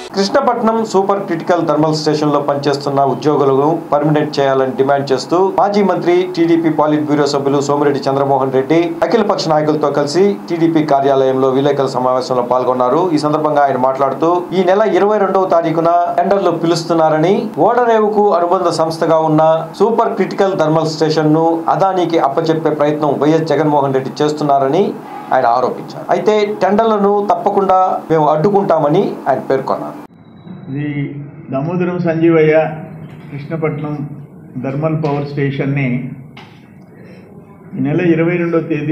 Krishnapatnam super critical thermal station లో పనిచేస్తున్న ఉద్యోగులను పర్మినెంట్ చేయాలని డిమాండ్ చేస్తూ మాజీ మంత్రి టీడీపీ పాలిట్ బ్యూరో సభ్యులు సోమిరెడ్డి చంద్రమోహన్ రెడ్డి అఖిలపక్ష నాయకులతో కలిసి టీడీపీ కార్యాలయంలో విలేకరుల సమావేశంలో పాల్గొన్నారు ఈ సందర్భంగా ఆయన మాట్లాడుతూ ఈ నెల ఇరవై రెండవ తారీఖున టెండర్లు పిలుస్తున్నారని ఓడరేవుకు అనుబంధ సంస్థగా ఉన్న సూపర్ క్రిటికల్ థర్మల్ స్టేషన్ ను అదానికి అప్పచెప్పే ప్రయత్నం వైఎస్ జగన్మోహన్ రెడ్డి చేస్తున్నారని ఆయన ఆరోపించారు అయితే టెండర్లను తప్పకుండా మేము అడ్డుకుంటామని ఆయన పేర్కొన్నారు ఇది దామోదరం సంజీవయ్య కృష్ణపట్నం థర్మల్ పవర్ స్టేషన్ని ఈ నెల ఇరవై రెండో తేదీ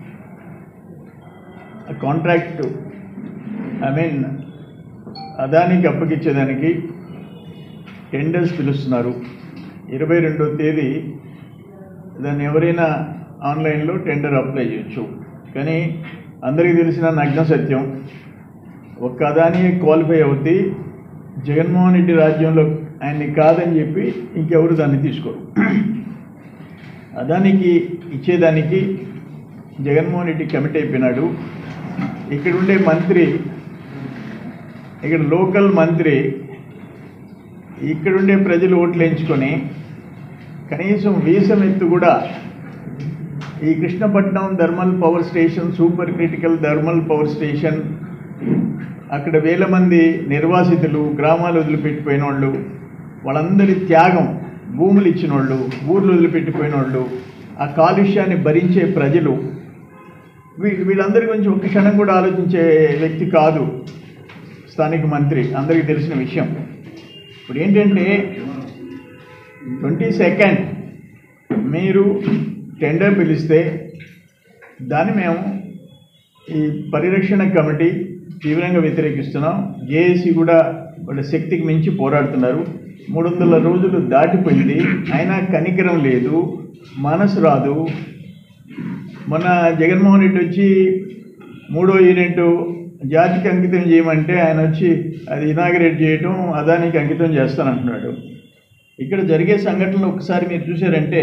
కాంట్రాక్ట్ ఐ మీన్ అదానికి అప్పగించేదానికి టెండర్స్ పిలుస్తున్నారు ఇరవై రెండో తేదీ దాన్ని ఎవరైనా ఆన్లైన్లో టెండర్ అప్లై చేయొచ్చు కానీ అందరికీ తెలిసిన నగ్న సత్యం ఒక్క అదాని క్వాలిఫై అవుద్ది జగన్మోహన్ రెడ్డి రాజ్యంలో ఆయన్ని కాదని చెప్పి ఇంకెవరు దాన్ని తీసుకోరు అదానికి ఇచ్చేదానికి జగన్మోహన్ రెడ్డి కమిట్ అయిపోయినాడు ఇక్కడ ఉండే మంత్రి ఇక్కడ లోకల్ మంత్రి ఇక్కడుండే ప్రజలు ఓట్లు ఎంచుకొని కనీసం వీసం ఎత్తు కూడా ఈ Krishnapatnam thermal power station super critical thermal power station అక్కడ వేల మంది నిర్వాసితులు గ్రామాలు వదిలిపెట్టిపోయిన వాళ్ళు వాళ్ళందరి త్యాగం భూములు ఇచ్చిన వాళ్ళు ఊర్లు వదిలిపెట్టిపోయిన వాళ్ళు ఆ కాలుష్యాన్ని భరించే ప్రజలు వీ- వీళ్ళందరి గురించి ఒక్క క్షణం కూడా ఆలోచించే వ్యక్తి కాదు స్థానిక మంత్రి అందరికీ తెలిసిన విషయం ఇప్పుడు ఏంటంటే ట్వంటీ సెకండ్ మీరు టెండర్ పిలిస్తే దాన్ని మేము ఈ పరిరక్షణ కమిటీ తీవ్రంగా వ్యతిరేకిస్తున్నాం జేఏసీ కూడా వాళ్ళ శక్తికి మించి పోరాడుతున్నారు మూడు వందల రోజులు దాటిపోయింది అయినా కనికరం లేదు మనసు రాదు మొన్న జగన్మోహన్ రెడ్డి వచ్చి మూడో యూనిట్ జాతికి అంకితం చేయమంటే ఆయన వచ్చి అది ఇనాగరేట్ చేయటం అదానికి అంకితం చేస్తానంటున్నాడు ఇక్కడ జరిగే సంఘటనలు ఒకసారి మీరు చూసారంటే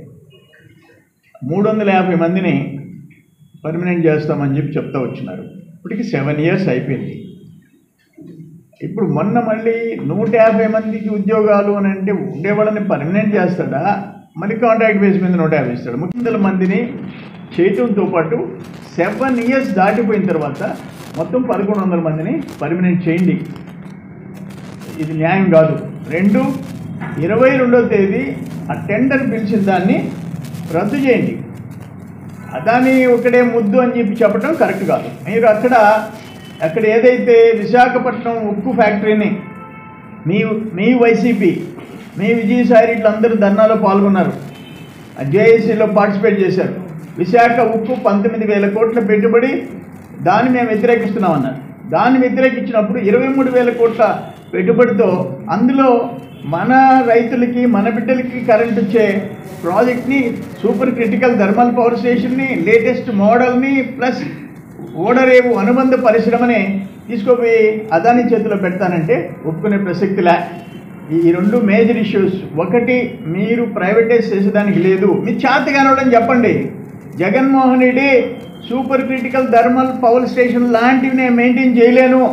మూడు వందల యాభై మందిని పర్మనెంట్ చేస్తామని చెప్పి చెప్తా వచ్చినారు ఇప్పటికి సెవెన్ ఇయర్స్ అయిపోయింది ఇప్పుడు మొన్న మళ్ళీ నూట యాభై మందికి ఉద్యోగాలు అని అంటే ఉండేవాళ్ళని పర్మనెంట్ చేస్తాడా మళ్ళీ కాంట్రాక్ట్ బేస్ మీద నూట యాభై ఇస్తాడు ముప్పై వందల మందిని చేయటంతో పాటు సెవెన్ ఇయర్స్ దాటిపోయిన తర్వాత మొత్తం పదకొండు వందల మందిని పర్మనెంట్ చేయండి ఇది న్యాయం కాదు రెండు ఇరవై రెండో తేదీ ఆ టెండర్ పిలిచిన దాన్ని రద్దు చేయండి అదాని ఒకడే ముద్దు అని చెప్పి చెప్పడం కరెక్ట్ కాదు మీరు అక్కడ అక్కడ ఏదైతే విశాఖపట్నం ఉక్కు ఫ్యాక్టరీని మీ మీ వైసీపీ మీ విజయసాయి రెడ్డి అందరూ ధర్నాలో పాల్గొన్నారు జేఏసీలో పార్టిసిపేట్ చేశారు విశాఖ ఉక్కు పంతొమ్మిది వేల కోట్ల పెట్టుబడి దాన్ని మేము వ్యతిరేకిస్తున్నామన్నారు దాన్ని వ్యతిరేకించినప్పుడు ఇరవై మూడు వేల కోట్ల పెట్టుబడితో అందులో మన రైతులకి మన బిడ్డలకి కరెంట్ వచ్చే ప్రాజెక్ట్ని సూపర్ క్రిటికల్ థర్మల్ పవర్ స్టేషన్ని లేటెస్ట్ మోడల్ని ప్లస్ ఓడరేవు అనుబంధ పరిశ్రమని తీసుకుపోయి అదాని చేతిలో పెడతానంటే ఒప్పుకునే ప్రసక్తి లే ఈ ఈ రెండు మేజర్ ఇష్యూస్ ఒకటి మీరు ప్రైవేటైజ్ చేసేదానికి లేదు మీ చేత కానవడం చెప్పండి Jaganmohan Reddy super critical thermal power station లాంటివి నేను మెయింటైన్ చేయలేను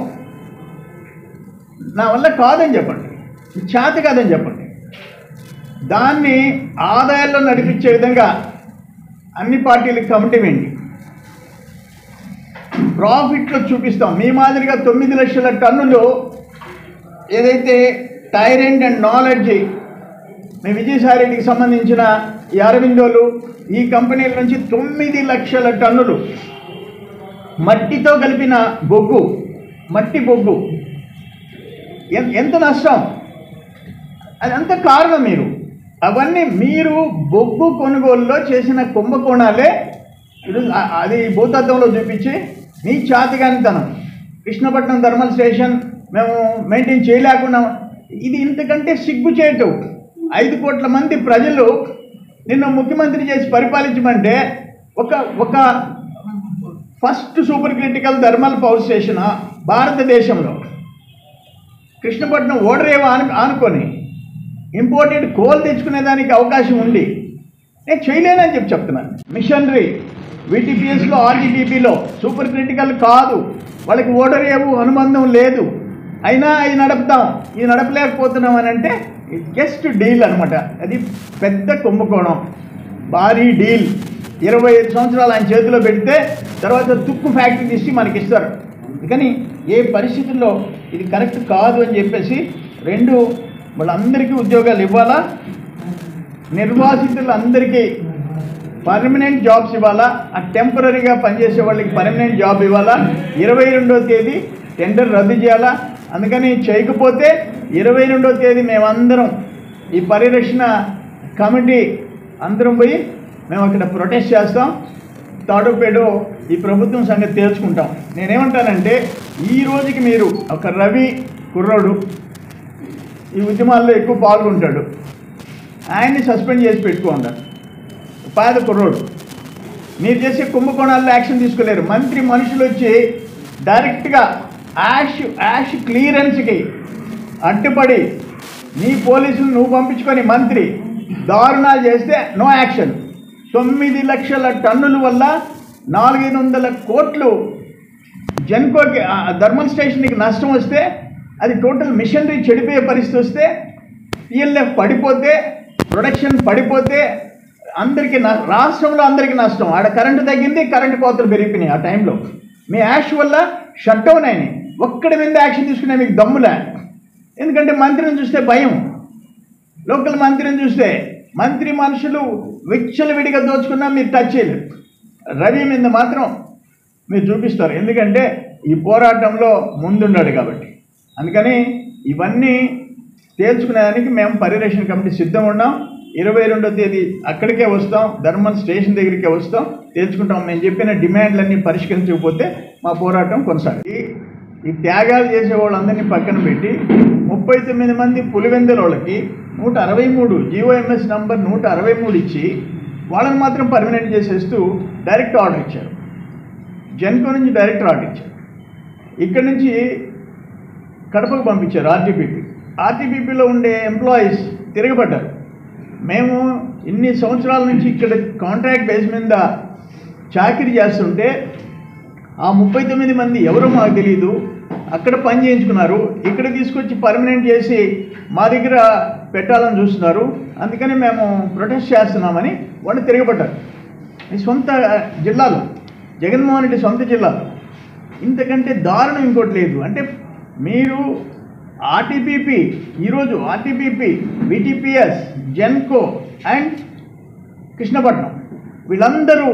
నా వల్ల కాదని చెప్పండి మీ చేత కాదని చెప్పండి దాన్ని ఆదాయాల్లో నడిపించే విధంగా అన్ని పార్టీలకు కమిటీ వేయండి ప్రాఫిట్లో చూపిస్తాం మీ మాదిరిగా తొమ్మిది లక్షల టన్నులు ఏదైతే టైరెంట్ అండ్ నాలెడ్జ్ మీ విజయసాయిరెడ్డికి సంబంధించిన ఈ అరవిందోలు ఈ కంపెనీల నుంచి తొమ్మిది లక్షల టన్నులు మట్టితో కలిపిన బొగ్గు మట్టి బొగ్గు ఎన్- ఎంత నష్టం అదంతా కారణం మీరు అవన్నీ మీరు బొగ్గు కొనుగోలులో చేసిన కుంభకోణాలే ఇది అ- అది భూతత్వంలో చూపించి మీ చాతిగానితనం కృష్ణపట్నం థర్మల్ స్టేషన్ మేము మెయింటైన్ చేయలేకున్నాం ఇది ఇంతకంటే సిగ్గుచేటు ఐదు కోట్ల మంది ప్రజలు నిన్ను ముఖ్యమంత్రి చేసి పరిపాలించమంటే ఒక ఒక first super critical thermal power station భారతదేశంలో కృష్ణపట్నం ఓడరేవ ఆను ఆనుకొని ఇంపోర్టెడ్ కోల్ తెచ్చుకునేదానికి అవకాశం ఉంది నేను చేయలేనని చెప్పి చెప్తున్నాను మిషనరీ వీటీపీఎస్లో ఆర్టీటీపీలో సూపర్ క్రిటికల్ కాదు వాళ్ళకి ఓడరేవు అనుబంధం లేదు అయినా ఇది నడుపుతాం ఇది నడపలేకపోతున్నాం అని అంటే జస్ట్ డీల్ అనమాట అది పెద్ద కుంభకోణం భారీ డీల్ ఇరవై ఐదు సంవత్సరాలు ఆయన చేతిలో పెడితే తర్వాత తుక్కు ఫ్యాక్టరీ తీసి మనకి ఇస్తారు కానీ ఏ పరిస్థితుల్లో ఇది కరెక్ట్ కాదు అని చెప్పేసి రెండు వాళ్ళందరికీ ఉద్యోగాలు ఇవ్వాలా నిర్వాసితులందరికీ పర్మనెంట్ జాబ్స్ ఇవ్వాలా ఆ టెంపరీగా పనిచేసే వాళ్ళకి పర్మనెంట్ జాబ్ ఇవ్వాలా ఇరవై రెండో తేదీ టెండర్ రద్దు చేయాలా అందుకని చేయకపోతే ఇరవై రెండో తేదీ మేమందరం ఈ పరిరక్షణ కమిటీ అందరం పోయి మేము అక్కడ ప్రొటెస్ట్ చేస్తాం తాడోపేడో ఈ ప్రభుత్వం సంగతి తేల్చుకుంటాం నేనేమంటానంటే ఈ రోజుకి మీరు ఒక రవి కుర్రోడు ఈ ఉద్యమాల్లో ఎక్కువ పాల్గొంటాడు ఆయన్ని సస్పెండ్ చేసి పెట్టుకోండారు పేద కుర్రోడు మీరు చేసే కుంభకోణాల్లో యాక్షన్ తీసుకోలేరు మంత్రి మనుషులు వచ్చి డైరెక్ట్గా యాష్ యాష్ క్లియరెన్స్కి అడ్డుపడి నీ పోలీసులు నువ్వు పంపించుకొని మంత్రి దారుణాలు చేస్తే నో యాక్షన్ తొమ్మిది లక్షల టన్నుల వల్ల నాలుగైదు వందల కోట్లు జన్కోకి ఆ థర్మల్ స్టేషన్కి నష్టం వస్తే అది టోటల్ మిషనరీ చెడిపోయే పరిస్థితి వస్తే పిఎల్ఎఫ్ పడిపోతే ప్రొడక్షన్ పడిపోతే అందరికీ న రాష్ట్రంలో అందరికీ నష్టం ఆడ కరెంటు తగ్గింది కరెంటు కోతలు పెరిగిపోయినాయి ఆ టైంలో మీ యాష్ వల్ల షట్ డౌన్ అయినాయి ఒక్కడి మీద యాక్షన్ తీసుకునే మీకు దమ్ములే ఎందుకంటే మంత్రిని చూస్తే భయం లోకల్ మంత్రిని చూస్తే మంత్రి మనుషులు విచ్చలవిడిగా దోచుకున్నా మీరు టచ్ చేయలేరు రవి మీద మాత్రం మీరు చూపిస్తారు ఎందుకంటే ఈ పోరాటంలో ముందున్నాడు కాబట్టి అందుకని ఇవన్నీ తేల్చుకునేదానికి మేము పరిరక్షణ కమిటీ సిద్ధం ఉన్నాం ఇరవై రెండో తేదీ అక్కడికే వస్తాం ధర్మల్ స్టేషన్ దగ్గరికే వస్తాం తేల్చుకుంటాం మేము చెప్పిన డిమాండ్లన్నీ పరిష్కరించకపోతే మా పోరాటం కొనసాగి ఈ త్యాగాలు చేసే వాళ్ళందరినీ పక్కన పెట్టి ముప్పై తొమ్మిది మంది పులివెందుల వాళ్ళకి నూట అరవై మూడు జీఓఎంఎస్ నంబర్ నూట అరవై మూడు ఇచ్చి వాళ్ళని మాత్రం పర్మనెంట్ చేసేస్తూ డైరెక్ట్ ఆర్డర్ ఇచ్చారు జెన్కో నుంచి డైరెక్ట్ ఆర్డర్ ఇచ్చారు ఇక్కడి నుంచి కడపకు పంపించారు ఆర్టీపీపీ ఆర్టీపీపీలో ఉండే ఎంప్లాయీస్ తిరగబడ్డారు మేము ఇన్ని సంవత్సరాల నుంచి ఇక్కడ కాంట్రాక్ట్ బేస్ మీద చాకరీ చేస్తుంటే ఆ ముప్పై తొమ్మిది మంది ఎవరో మాకు తెలియదు అక్కడ పని చేయించుకున్నారు ఇక్కడ తీసుకొచ్చి పర్మనెంట్ చేసి మా దగ్గర పెట్టాలని చూస్తున్నారు అందుకని మేము ప్రొటెస్ట్ చేస్తున్నామని వాళ్ళు తిరగబడ్డారు ఈ సొంత జిల్లాలో జగన్మోహన్ రెడ్డి సొంత జిల్లాలో ఇంతకంటే దారుణం ఇంకోటి లేదు అంటే మీరు ఆర్టీపీపీ ఈరోజు RTPP VTPS Genco and Krishnapatnam వీళ్ళందరూ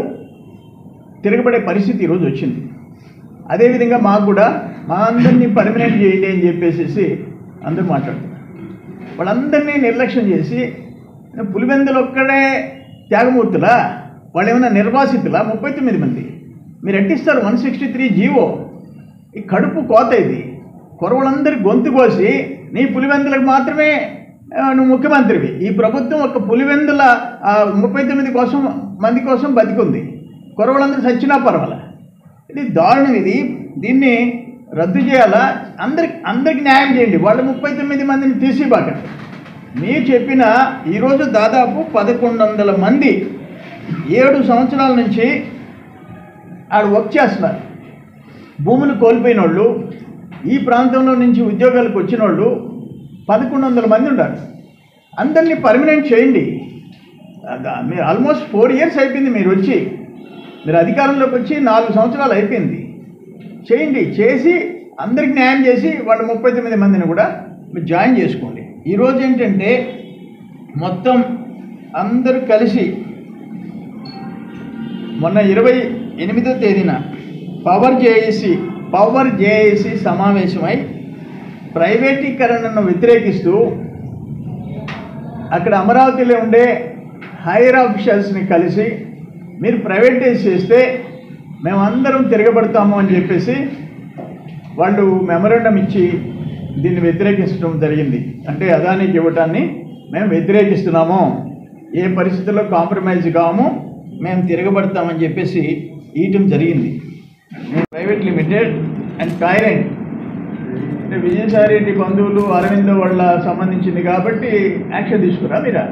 తిరగబడే పరిస్థితి ఈరోజు వచ్చింది అదేవిధంగా మాకు కూడా మా అందరినీ పర్మనెంట్ చేయండి అని చెప్పేసి అందరూ మాట్లాడుతున్నారు వాళ్ళందరినీ నిర్లక్ష్యం చేసి పులివెందులు ఒక్కడే త్యాగమూర్తులా వాళ్ళు ఏమైనా నిర్వాసితులా ముప్పై తొమ్మిది మంది మీరు ఎట్టిస్తారు వన్ సిక్స్టీ త్రీ జీవో ఈ కడుపు కోత ఇది కొరవలందరి గొంతు కోసి నీ పులివెందులకు మాత్రమే ఆ, నువ్వు ముఖ్యమంత్రివి ఈ ప్రభుత్వం ఒక పులివెందుల ఆ, ముప్పై తొమ్మిది కోసం మంది కోసం బతికుంది కొరవలందరూ చచ్చినా పర్వాలే ఇది దారుణం ఇది దీన్ని రద్దు చేయాలా అందరికి అందరికి న్యాయం చేయండి వాళ్ళు ముప్పై తొమ్మిది మందిని తీసి బాకండి మీరు చెప్పిన ఈరోజు దాదాపు పదకొండు వందల మంది ఏడు సంవత్సరాల నుంచి ఆడ వర్క్ చేస్తున్నారు భూములు కోల్పోయిన వాళ్ళు ఈ ప్రాంతంలో నుంచి ఉద్యోగాలకు వచ్చిన వాళ్ళు పదకొండు వందల మంది ఉన్నారు అందరినీ పర్మనెంట్ చేయండి అద- మీరు ఆల్మోస్ట్ ఫోర్ ఇయర్స్ అయిపోయింది మీరు వచ్చి మీరు అధికారంలోకి వచ్చి నాలుగు సంవత్సరాలు అయిపోయింది చేయండి చేసి అందరికి న్యాయం చేసి వాళ్ళ ముప్పై తొమ్మిది మందిని కూడా మీరు జాయిన్ చేసుకోండి ఈరోజు ఏంటంటే మొత్తం అందరూ కలిసి మొన్న ఇరవై ఎనిమిదో తేదీన పవర్ జేఏసీ పవర్ జేఏసీ సమావేశమై ప్రైవేటీకరణను వ్యతిరేకిస్తూ అక్కడ అమరావతిలో ఉండే హైయర్ ఆఫీషియల్స్ని కలిసి మీరు ప్రైవేటైజ్ చేస్తే మేమందరం తిరగబడతాము అని చెప్పేసి వాళ్ళు మెమరాండం ఇచ్చి దీన్ని వ్యతిరేకించడం జరిగింది అంటే అదానికి ఇవ్వటాన్ని మేము వ్యతిరేకిస్తున్నాము ఏ పరిస్థితుల్లో కాంప్రమైజ్ కాము మేము తిరగబడతామని చెప్పేసి ఇయటం జరిగింది నేను ప్రైవేట్ లిమిటెడ్ అండ్ టైరెంట్ అంటే విజయసాయి రెడ్డి బంధువులు అరవింద్ వాళ్ళ సంబంధించింది కాబట్టి యాక్షన్ తీసుకురా మీరా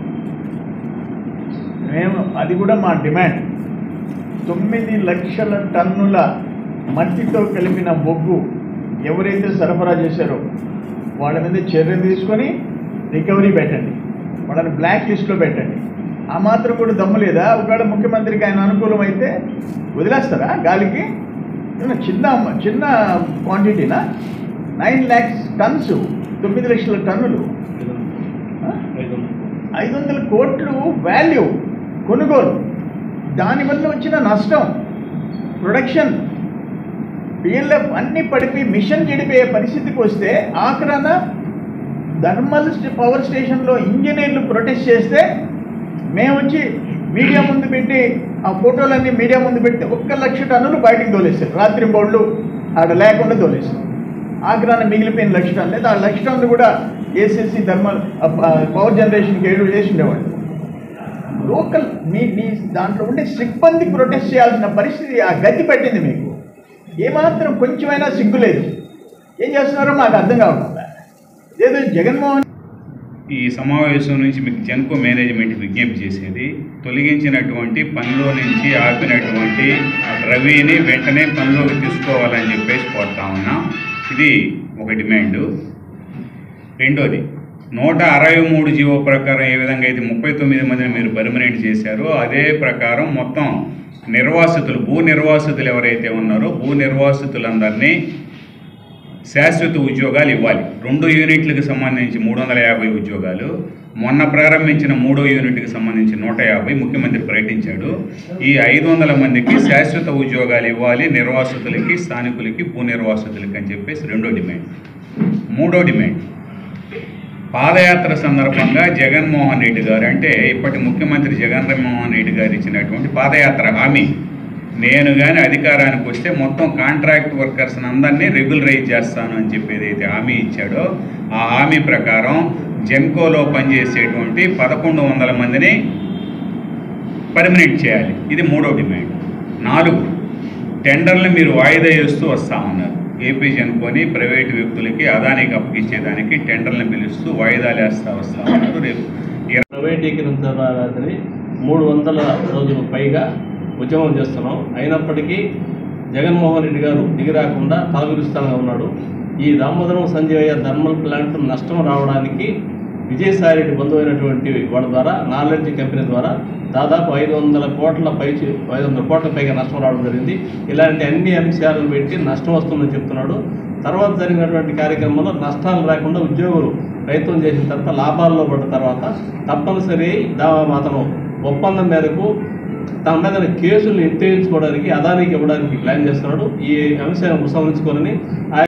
మేము అది కూడా మా డిమాండ్ తొమ్మిది లక్షల టన్నుల మట్టితో కలిపిన బొగ్గు ఎవరైతే సరఫరా చేశారో వాళ్ళ మీద చర్య తీసుకొని రికవరీ పెట్టండి వాళ్ళని బ్లాక్ లిస్ట్లో పెట్టండి ఆ మాత్రం కూడా దమ్ము లేదా ఒకవేళ ముఖ్యమంత్రికి ఆయన అనుకూలం అయితే వదిలేస్తారా గాలికి ఏమన్నా చిన్న చిన్న క్వాంటిటీనా నైన్ ల్యాక్స్ టన్స్ తొమ్మిది లక్షల టన్నులు ఆ? ఐదు వందల కోట్లు వాల్యూ కొనుగోలు దానివల్ల వచ్చిన నష్టం ప్రొడక్షన్ పిఎల్ఎఫ్ అన్ని పడిపోయి మిషన్ చెడిపోయే పరిస్థితికి వస్తే ఆఖరాన థర్మల్ స్ట- పవర్ స్టేషన్లో ఇంజనీర్లు ప్రొటెస్ట్ చేస్తే మేము వచ్చి మీడియా ముందు పెట్టి ఆ ఫోటోలన్నీ మీడియా ముందు పెట్టి ఒక్క లక్ష టన్నులు బయటికి తోలేస్తారు రాత్రి బోళ్ళు ఆడ లేకుండా తోలేస్తారు ఆగ్రాన మిగిలిపోయిన లక్ష టన్నులు లేదా ఆ లక్ష టన్నులు కూడా ఏసీసీ థర్మల్ ఆ, ఆ, పవర్ జనరేషన్కి ఏడు చేసి ఉండేవాళ్ళు లోకల్ మీ మీ దాంట్లో ఉండే సిబ్బంది ప్రొటెస్ట్ చేయాల్సిన పరిస్థితి ఆ గతి పెట్టింది మీకు ఏమాత్రం కొంచెమైనా సిగ్గు లేదు ఏం చేస్తున్నారో మాకు అర్థం కావట్లేదు ఏదో జగన్మోహన్ ఈ సమావేశం నుంచి మీకు జెన్కో మేనేజ్మెంట్ విజ్ఞప్తి చేసేది తొలగించినటువంటి పనిలో నుంచి ఆపినటువంటి రవిని వెంటనే పనిలోకి తీసుకోవాలని చెప్పేసి కోరుతా ఉన్నాం ఇది ఒక డిమాండు రెండోది నూట అరవై మూడు జీవో ప్రకారం ఏ విధంగా అయితే ముప్పై తొమ్మిది మందిని మీరు పర్మనెంట్ చేశారో అదే ప్రకారం మొత్తం నిర్వాసితులు భూ నిర్వాసితులు ఎవరైతే ఉన్నారో భూ నిర్వాసితులందరినీ శాశ్వత ఉద్యోగాలు ఇవ్వాలి రెండు యూనిట్లకు సంబంధించి మూడు వందల యాభై ఉద్యోగాలు మొన్న ప్రారంభించిన మూడో యూనిట్కి సంబంధించి నూట యాభై ముఖ్యమంత్రి ప్రకటించాడు ఈ ఐదు వందల మందికి శాశ్వత ఉద్యోగాలు ఇవ్వాలి నిర్వాసితులకి స్థానికులకి భూ నిర్వాసితులకి అని చెప్పేసి రెండో డిమాండ్ మూడో డిమాండ్ పాదయాత్ర సందర్భంగా జగన్మోహన్ రెడ్డి గారు అంటే ఇప్పటి ముఖ్యమంత్రి జగన్మోహన్ రెడ్డి గారు ఇచ్చినటువంటి పాదయాత్ర హామీ నేను కానీ అధికారానికి వస్తే మొత్తం కాంట్రాక్ట్ వర్కర్స్ అందరినీ రెగ్యులరైజ్ చేస్తాను అని చెప్పి ఏదైతే హామీ ఇచ్చాడో ఆ హామీ ప్రకారం జెన్కోలో పనిచేసేటువంటి పదకొండు వందల మందిని పర్మనెంట్ చేయాలి ఇది మూడో డిమాండ్ నాలుగు టెండర్లు మీరు వాయిదా వేస్తూ వస్తా ఉన్నారు ఏపీ జనుకొని ప్రైవేటు వ్యక్తులకి అదానికి అప్పగించేదానికి టెండర్లను పిలుస్తూ వాయిదాలు వేస్తా వస్తా ఉన్నారు రేపు ఇరవై ప్రైవేటీకరించాలని మూడు వందల రోజులు పైగా ఉద్యమం చేస్తున్నాం అయినప్పటికీ జగన్మోహన్ రెడ్డి గారు దిగిరాకుండా తాగురుస్తాగా ఉన్నాడు ఈ దామోదరం సంజయ్ థర్మల్ ప్లాంట్ నష్టం రావడానికి విజయసాయి రెడ్డి బంధువైనటువంటి వాళ్ళ ద్వారా నాలెడ్జ్ కంపెనీ ద్వారా దాదాపు ఐదు వందల కోట్ల పై ఐదు వందల కోట్ల పైగా నష్టం రావడం జరిగింది ఇలాంటి అన్ని అంశాలను పెట్టి నష్టం వస్తుందని చెప్తున్నాడు తర్వాత జరిగినటువంటి కార్యక్రమంలో నష్టాలు రాకుండా ఉద్యోగులు ప్రయత్నం చేసిన తర్వాత లాభాల్లో పడ్డ తర్వాత తప్పనిసరి దా అతను ఒప్పందం మేరకు తన మీద కేసులు ఎత్తేయించుకోవడానికి అదానికి ఇవ్వడానికి ప్లాన్ చేస్తున్నాడు ఈ అంశాన్ని ఉపసంహరించుకోవాలని